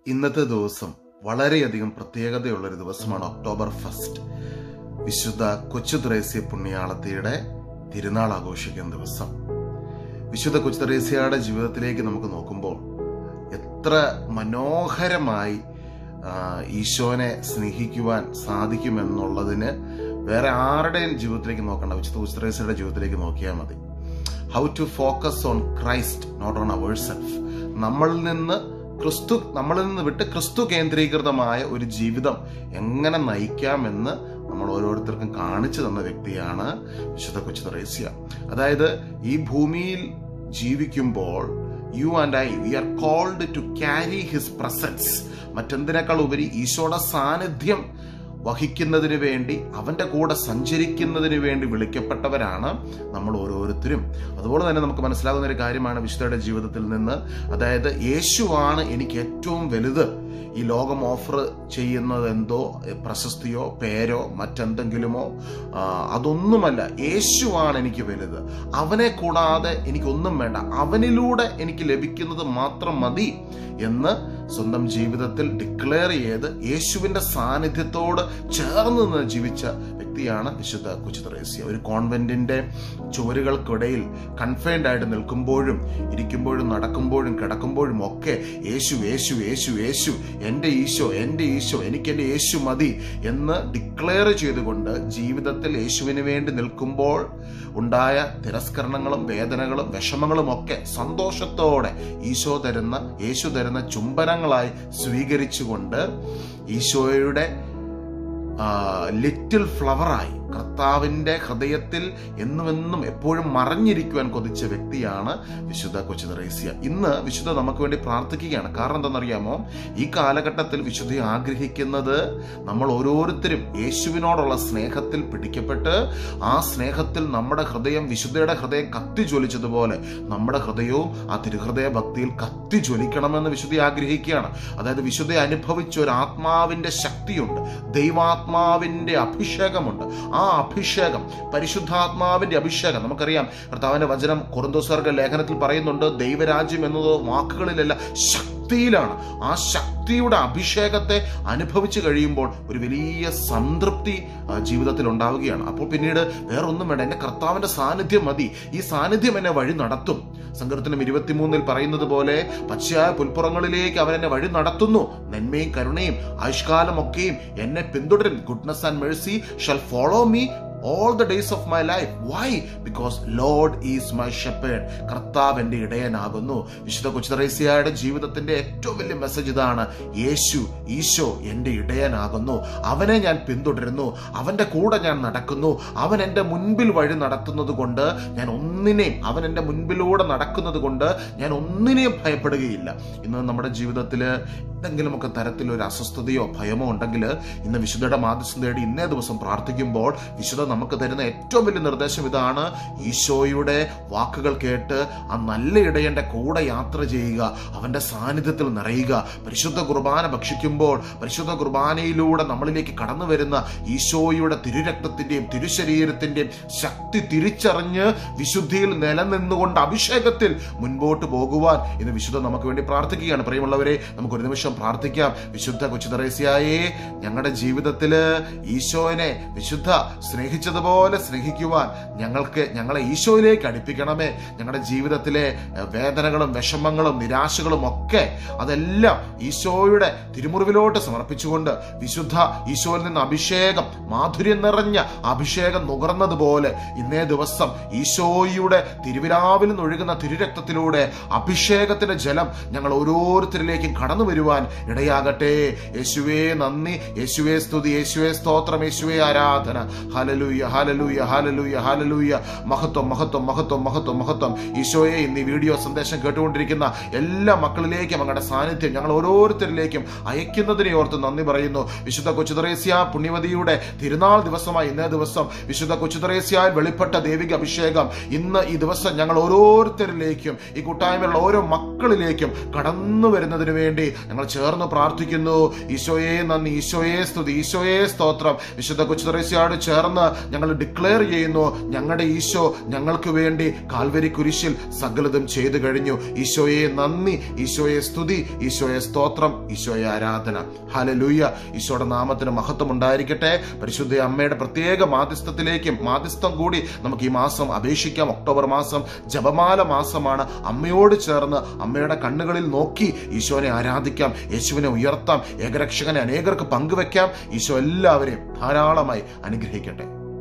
ഇന്നത്തെ ദിവസം വളരെയധികം പ്രത്യേകതയുള്ളൊരു ദിവസമാണ് ഒക്ടോബർ ഫസ്റ്റ് വിശുദ്ധ കൊച്ചു ത്രേസ്യ പുണ്യാളത്തിയുടെ തിരുനാൾ ആഘോഷിക്കുന്ന ദിവസം വിശുദ്ധ കൊച്ചു ത്രേസ്യയുടെ ജീവിതത്തിലേക്ക് നമുക്ക് നോക്കുമ്പോൾ എത്ര മനോഹരമായി ആ, ഈശോനെ സ്നേഹിക്കുവാൻ സാധിക്കുമെന്നുള്ളതിന് വേറെ ആരുടെയും ജീവിതത്തിലേക്ക് നോക്കണ്ട വിശുദ്ധ കൊച്ചു ത്രേസ്യയുടെ ജീവിതത്തിലേക്ക് നോക്കിയാൽ മതി how to focus on Christ not on our self നമ്മളിൽ നിന്ന് ക്രിസ്തു നമ്മളിൽ നിന്ന് വിട്ട് ക്രിസ്തു കേന്ദ്രീകൃതമായ ഒരു ജീവിതം എങ്ങനെ നയിക്കാമെന്ന് നമ്മൾ ഓരോരുത്തർക്കും കാണിച്ചു തന്ന വ്യക്തിയാണ് വിശുദ്ധ കൊച്ചു ത്രേസ്യ അതായത് ഈ ഭൂമിയിൽ ജീവിക്കുമ്പോൾ you and I we are called to carry his presence മറ്റെന്തിനേക്കാൾ ഉപരി ഈശോയുടെ സാന്നിധ്യം വഹിക്കുന്നതിന് വേണ്ടി അവന്റെ കൂടെ സഞ്ചരിക്കുന്നതിന് വേണ്ടി വിളിക്കപ്പെട്ടവരാണ് നമ്മൾ ഓരോരുത്തരും അതുപോലെ തന്നെ നമുക്ക് മനസ്സിലാകുന്ന ഒരു കാര്യമാണ് വിശുദ്ധയുടെ ജീവിതത്തിൽ നിന്ന് അതായത് യേശുവാണ് എനിക്ക് ഏറ്റവും വലുത് ഈ ലോകം ഓഫർ ചെയ്യുന്നത് എന്തോ പ്രശസ്തിയോ പേരോ മറ്റെന്തെങ്കിലുമോ ആ, അതൊന്നുമല്ല യേശുവാണ് എനിക്ക് വലുത് അവനെ കൂടാതെ എനിക്കൊന്നും വേണ്ട അവനിലൂടെ എനിക്ക് ലഭിക്കുന്നത് മാത്രം മതി എന്ന് സ്വന്തം ജീവിതത്തിൽ ഡിക്ലെയർ ചെയ്ത് യേശുവിന്റെ സാന്നിധ്യത്തോട് ചേർന്ന് നിന്ന് ജീവിച്ച വ്യക്തിയാണ് വിശുദ്ധ കൊച്ചുത്രേസ്യ ഒരു കോൺവെന്റിന്റെ ചുവരുകൾക്കിടയിൽ കൺഫൈൻഡ് ആയിട്ട് നിൽക്കുമ്പോഴും ഇരിക്കുമ്പോഴും നടക്കുമ്പോഴും കിടക്കുമ്പോഴും ഒക്കെ യേശു യേശു യേശു യേശു എൻ്റെ ഈശോ എൻ്റെ ഈശോ എനിക്ക് എൻ്റെ യേശു മതി എന്ന് ഡിക്ലെയർ ചെയ്തുകൊണ്ട് ജീവിതത്തിൽ യേശുവിന് വേണ്ടി നിൽക്കുമ്പോൾ ഉണ്ടായ തിരസ്കരണങ്ങളും വേദനകളും വിഷമങ്ങളും ഒക്കെ സന്തോഷത്തോടെ ഈശോ തരുന്ന യേശു തരുന്ന ചുംബനങ്ങളായി സ്വീകരിച്ചുകൊണ്ട് ഈശോയുടെ ലിറ്റിൽ ഫ്ലവറായി കർത്താവിന്റെ ഹൃദയത്തിൽ എന്നുമെന്നും എപ്പോഴും മറഞ്ഞിരിക്കുവാൻ കൊതിച്ച വ്യക്തിയാണ് വിശുദ്ധ കൊച്ചു തെറേസ്യ ഇന്ന് വിശുദ്ധ നമുക്ക് വേണ്ടി പ്രാർത്ഥിക്കുകയാണ് കാരണം എന്താണെന്നറിയാമോ ഈ കാലഘട്ടത്തിൽ വിശുദ്ധ ആഗ്രഹിക്കുന്നത് നമ്മൾ ഓരോരുത്തരും യേശുവിനോടുള്ള സ്നേഹത്തിൽ പിടിക്കപ്പെട്ട് ആ സ്നേഹത്തിൽ നമ്മുടെ ഹൃദയം വിശുദ്ധയുടെ ഹൃദയം കത്തി ജ്വലിച്ചതുപോലെ നമ്മുടെ ഹൃദയവും ആ തിരുഹൃദയ ഭക്തിയിൽ കത്തി ജ്വലിക്കണമെന്ന് വിശുദ്ധ ആഗ്രഹിക്കുകയാണ് അതായത് വിശുദ്ധ അനുഭവിച്ച ഒരു ആത്മാവിന്റെ ശക്തിയുണ്ട് ദൈവാത്മാവിന്റെ അഭിഷേകമുണ്ട് ആ അഭിഷേകം പരിശുദ്ധാത്മാവിന്റെ അഭിഷേകം നമുക്കറിയാം കർത്താവിന്റെ വചനം കുറുന്തോസർഗ ലേഖനത്തിൽ പറയുന്നുണ്ട് ദൈവരാജ്യം എന്നത് വാക്കുകളിലല്ല ശക്തിയിലാണ് ആ ശക്തിയുടെ അഭിഷേകത്തെ അനുഭവിച്ചു കഴിയുമ്പോൾ ഒരു വലിയ സംതൃപ്തി ആ, ജീവിതത്തിൽ ഉണ്ടാവുകയാണ് അപ്പോൾ പിന്നീട് വേറൊന്നും വേണ്ട എന്റെ കർത്താവിന്റെ സാന്നിധ്യം മതി ഈ സാന്നിധ്യം എന്നെ വഴി നടത്തും സങ്കീർത്തനം ഇരുപത്തിമൂന്നിൽ പറയുന്നത് പോലെ പച്ചയായ പുൽപ്പുറങ്ങളിലേക്ക് അവൻ എന്നെ വഴി നടത്തുന്നു നന്മയും കരുണയും ആയുഷ്കാലമൊക്കെയും എന്നെ പിന്തുടരും goodness and mercy shall follow me all the days of my life why because Lord is my shepherd കർത്താവ് എൻ്റെ ഇടയനാകുന്നു വിശുദ്ധ കൊച്ചുറേസ്യയുടെ ജീവിതത്തിന്റെ ഏറ്റവും വലിയ മെസ്സേജ് ഇതാണ് യേശു ഈശോ എൻ്റെ ഇടയനാകുന്നു അവനെ ഞാൻ പിന്തുടരുന്നു അവന്റെ കൂടെ ഞാൻ നടക്കുന്നു അവൻ എൻ്റെ മുൻപിൽ വഴി നടത്തുന്നത് കൊണ്ട് ഞാൻ ഒന്നിനെയും അവൻ എൻ്റെ മുൻപിലൂടെ നടക്കുന്നത് കൊണ്ട് ഞാൻ ഒന്നിനെയും ഭയപ്പെടുകയില്ല ഇന്ന് നമ്മുടെ ജീവിതത്തിൽ എന്തെങ്കിലുമൊക്കെ തരത്തിലൊരു അസ്വസ്ഥതയോ ഭയമോ ഉണ്ടെങ്കിൽ ഇന്ന് വിശുദ്ധയുടെ മാധ്യസ്ഥം തേടി ഇന്നേ ദിവസം പ്രാർത്ഥിക്കുമ്പോൾ വിശുദ്ധ നമുക്ക് തരുന്ന ഏറ്റവും വലിയ നിർദ്ദേശം ഇതാണ് ഈശോയുടെ വാക്കുകൾ കേട്ട് ആ നല്ല ഇടയന്റെ കൂടെ യാത്ര ചെയ്യുക അവന്റെ സാന്നിധ്യത്തിൽ നിറയുക പരിശുദ്ധ കുർബാന ഭക്ഷിക്കുമ്പോൾ പരിശുദ്ധ കുർബാനയിലൂടെ നമ്മളിലേക്ക് കടന്നു വരുന്ന ഈശോയുടെ തിരുരക്തത്തിന്റെയും തിരുശരീരത്തിന്റെയും ശക്തി തിരിച്ചറിഞ്ഞ് വിശുദ്ധിയിൽ നിലനിന്നുകൊണ്ട് അഭിഷേകത്തിൽ മുൻപോട്ട് പോകുവാൻ ഇന്ന് വിശുദ്ധ നമുക്ക് വേണ്ടി പ്രാർത്ഥിക്കുകയാണ് പ്രിയമുള്ളവരെ നമുക്ക് ഒരു നിമിഷം പ്രാർത്ഥിക്കാം വിശുദ്ധ കൊച്ചുതറേസ്യായേ ഞങ്ങളുടെ ജീവിതത്തില് ഈശോനെ വിശുദ്ധ സ്നേഹിച്ചതുപോലെ സ്നേഹിക്കുവാൻ ഞങ്ങൾക്ക് ഞങ്ങളെ ഈശോയിലേക്ക് അടുപ്പിക്കണമേ ഞങ്ങളുടെ ജീവിതത്തിലെ ഏഹ്, വേദനകളും വിഷമങ്ങളും നിരാശകളും ഒക്കെ അതെല്ലാം ഈശോയുടെ തിരുമുറിവിലോട്ട് സമർപ്പിച്ചുകൊണ്ട് വിശുദ്ധ ഈശോയിൽ നിന്ന് അഭിഷേകം മാധുര്യം നിറഞ്ഞ അഭിഷേകം നുകർന്നതുപോലെ ഇന്നേ ദിവസം ഈശോയുടെ തിരുവിലാവിൽ നിന്നൊഴുകുന്ന തിരുരക്തത്തിലൂടെ അഭിഷേകത്തിന്റെ ജലം ഞങ്ങൾ ഓരോരുത്തരിലേക്കും കടന്നു വരുവാൻ ഇടയാകട്ടെ യേശുവേ നന്ദി യേശുവേ സ്തുതി യേശുവേ സ്തോത്രം യേശുവേ ആരാധന ഹലലൂയ ഹലലൂയ ഹലലൂയ ഹലലൂയ മഹത്വം മഹത്വം മഹത്വം മഹത്വം മഹത്വം ഈശോയെ ഇന്ന് ഈ വീഡിയോ സന്ദേശം കേട്ടുകൊണ്ടിരിക്കുന്ന എല്ലാ മക്കളിലേക്കും അങ്ങയുടെ സാന്നിധ്യം ഞങ്ങൾ ഓരോരുത്തരിലേക്കും അയക്കുന്നതിനെ ഓർത്ത് നന്ദി പറയുന്നു വിശുദ്ധ കൊച്ചുതറേസ്യ പുണ്യവതിയുടെ തിരുനാൾ ദിവസമായി ഇന്നേ ദിവസം വിശുദ്ധ കൊച്ചുതറേസ്യയിൽ വെളിപ്പെട്ട ദൈവിക അഭിഷേകം ഇന്ന് ഈ ദിവസം ഞങ്ങൾ ഓരോരുത്തരിലേക്കും ഈ കൂട്ടായ്മയുള്ള ഓരോ മക്കളിലേക്കും കടന്നു വരുന്നതിന് വേണ്ടി ഞങ്ങൾ ചേർന്ന് പ്രാർത്ഥിക്കുന്നു ഈശോയെ നന്ദി ഈശോയെ സ്തുതി ഈശോയെ സ്തോത്രം വിശുദ്ധ കൊച്ചുതറേസ്യയോട് ചേർന്ന് ഞങ്ങൾ ഡിക്ലെയർ ചെയ്യുന്നു ഞങ്ങളുടെ ഈശോ ഞങ്ങൾക്ക് വേണ്ടി കാൽവരി കുരിശിൽ സകലതും ചെയ്തു കഴിഞ്ഞു ഈശോയെ നന്ദി ഈശോയെ സ്തുതി ഈശോയെ സ്തോത്രം ഈശോയെ ആരാധന ഹലലൂയ ഈശോയുടെ നാമത്തിന് മഹത്വം ഉണ്ടായിരിക്കട്ടെ പരിശുദ്ധ അമ്മയുടെ പ്രത്യേക മാധ്യസ്ഥത്തിലേക്കും മാധ്യസ്ഥം കൂടി നമുക്ക് ഈ മാസം അപേക്ഷിക്കാം ഒക്ടോബർ മാസം ജപമാല മാസമാണ് അമ്മയോട് ചേർന്ന് അമ്മയുടെ കണ്ണുകളിൽ നോക്കി ഈശോനെ ആരാധിക്കാം യേശുവിനെ ഉയർത്താം ഏകരക്ഷകനെ അനേകർക്ക് പങ്കുവെക്കാം ഈശോ എല്ലാവരെയും ധാരാളമായി അനുഗ്രഹിക്കട്ടെ